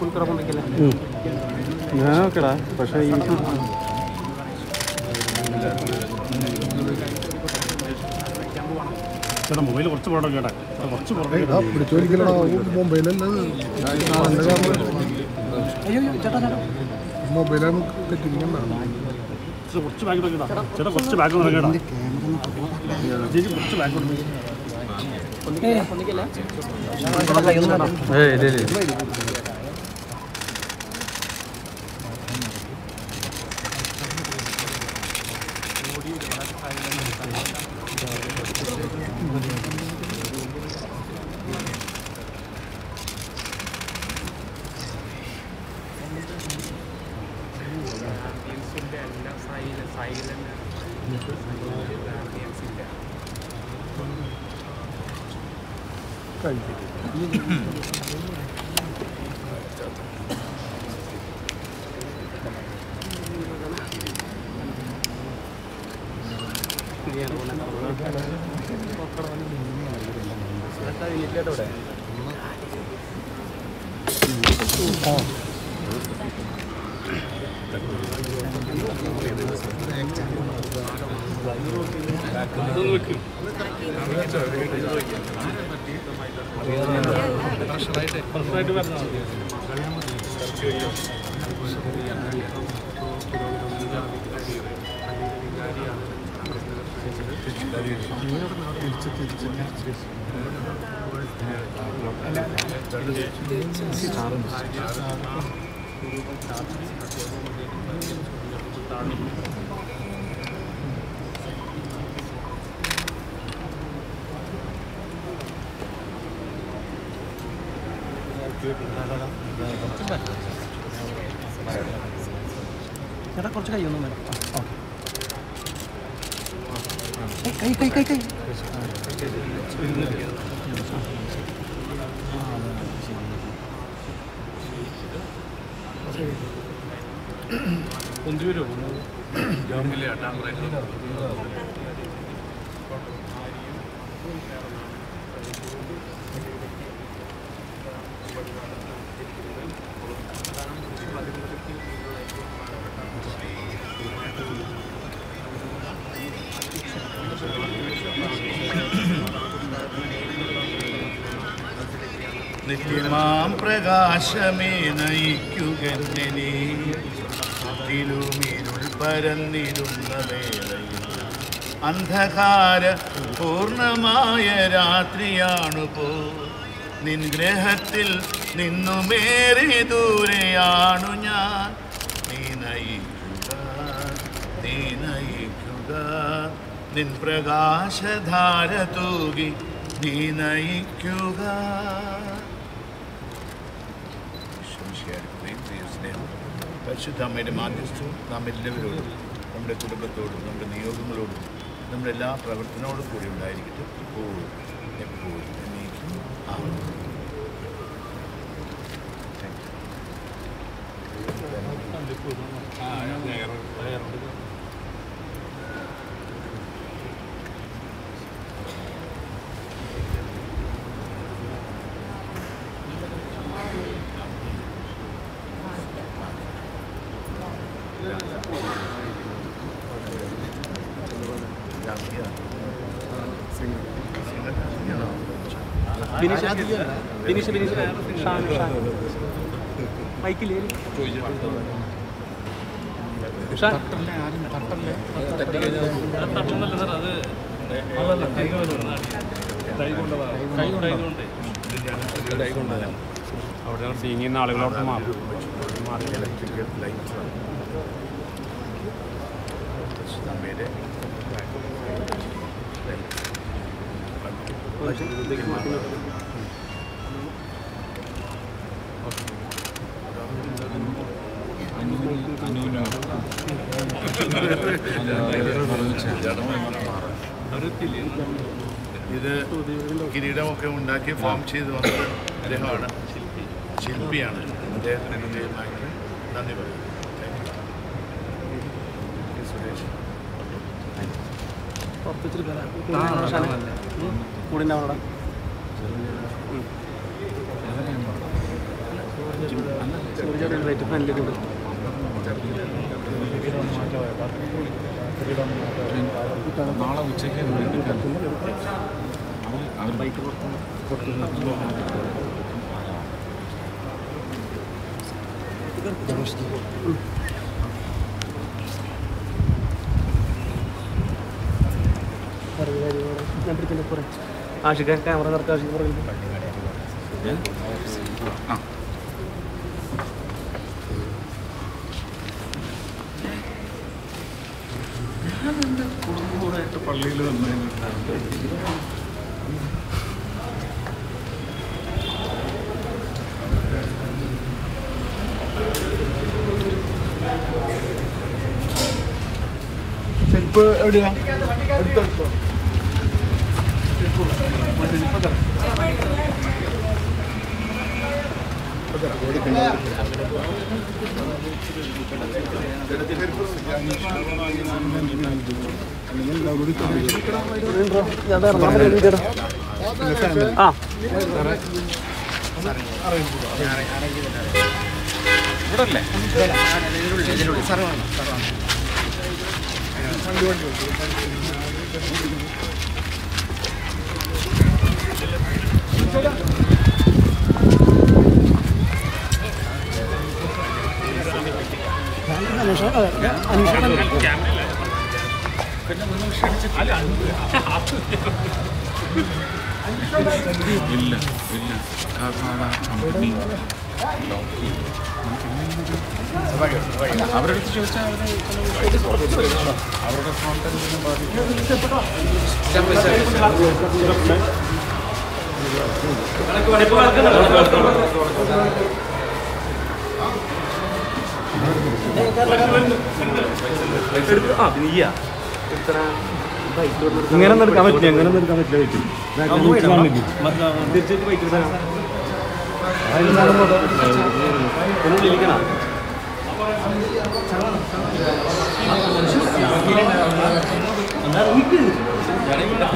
ഞാൻ ഓക്കെടാ പക്ഷേ ഈ ചേട്ടാ മൊബൈൽ കുറച്ച് പുറകെ കേട്ടാ കുറച്ച് പുറകെ ആ പിടിച്ചോലിക്കലടാ മൊബൈലല്ലത് മൊബൈലാണ് തെറ്റിക്കണ്ട കുറച്ച് ബാക്ക് കേട്ടാ ചേട്ടാ കുറച്ച് ബാക്ക് കേട്ടാ ചേച്ചി കുറച്ച് ബാക്ക് ഏയ് ഇല്ല ഇല്ല ചേട്ടാ കുറച്ച് കൈ ഒന്നും വേണം കൈ കൈ കൈ കൈ നിത്യമാം പ്രകാശമേ നയിക്കുകെന്നെ ചുറ്റിലുമിരുൾ പരന്നിരുന്ന വേളയിൽ അന്ധകാര പൂർണ്ണമായ രാത്രിയാണു പോ നിൻ ഗ്രഹത്തിൽ നിന്നുമേറി ദൂരെയാണു ഞാൻ നീ നയിക്കുക നീ നയിക്കുക നിൻ പ്രകാശധാര തൂകി നീ നയിക്കുക ഈശ്വരൻ പ്രിയ സ്നേഹം പരിശുദ്ധ അമ്മയുടെ മാധ്യസ്ഥവും നാം എല്ലാവരോടും നമ്മുടെ കുടുംബത്തോടും നമ്മുടെ നിയോഗങ്ങളോടും നമ്മുടെ എല്ലാ പ്രവർത്തനോടും കൂടി ഉണ്ടായിരിക്കട്ടെ എപ്പോഴും എപ്പോഴും എന്നേക്കും ആമേൻ. Thank you. ബിനീഷ് ബിനീഷ് ബിനീഷ് ഷാൻ ഷാൻ മൈക്കില്ലേ ഷാൻ അവിടെ നീങ്ങുന്ന ആളുകളോട് മാറും ഇലക്ട്രിക്കൽ ലൈറ്റ് അമ്മയുടെ ഇത് കിരീടമൊക്കെ ഉണ്ടാക്കി ഫോം ചെയ്ത് വന്നത് അദ്ദേഹമാണ് ശില്പിയാണ് അദ്ദേഹത്തിന് ഹൃദയമായിട്ട് നന്ദി പറയുന്നു Thank you. സുരേഷ് പുറത്ത് വെച്ചിട്ട് കയറാം ഷാൻ കൂടെ അവിടെ ചെറുതായിട്ട് ഫ്രണ്ടിലുണ്ട് നാളെ ഉച്ചയ്ക്ക് എടുക്കാൻ അവർ ബൈക്ക് ഞാൻ പിടിച്ചിട്ട് കുറേ ആഷിക്കാൻ ക്യാമറ നടക്കാൻ ആഷിക്ക് പറയുന്നു ആ കുടുംബമായിട്ട് പള്ളിയിൽ വന്നതിന് ചെരുപ്പ് എവിടെയാ എടുത്തെടുത്തോ ആ ഇല്ല ഇല്ല കാരണം ആ കമ്പനി ലോക്ക് ചെയ്തു. നമുക്ക് എങ്ങനെയെങ്കിലും അവരുടെ അടുത്ത് ചോദിച്ചാൽ അവർ അവരുടെ കോൺടാക്റ്റിനെ ബാധിക്കും ആ നീയാ ഇത്ര ബൈക്ക് ഇങ്ങനെ ഒന്നും എടുക്കാൻ പറ്റില്ല ഇങ്ങനെ ഒന്നും എടുക്കാൻ പറ്റില്ല പറ്റും തിരിച്ചിട്ട് ബൈക്ക് എടുത്താൽ ഒന്നുള്ളിലിരിക്കണം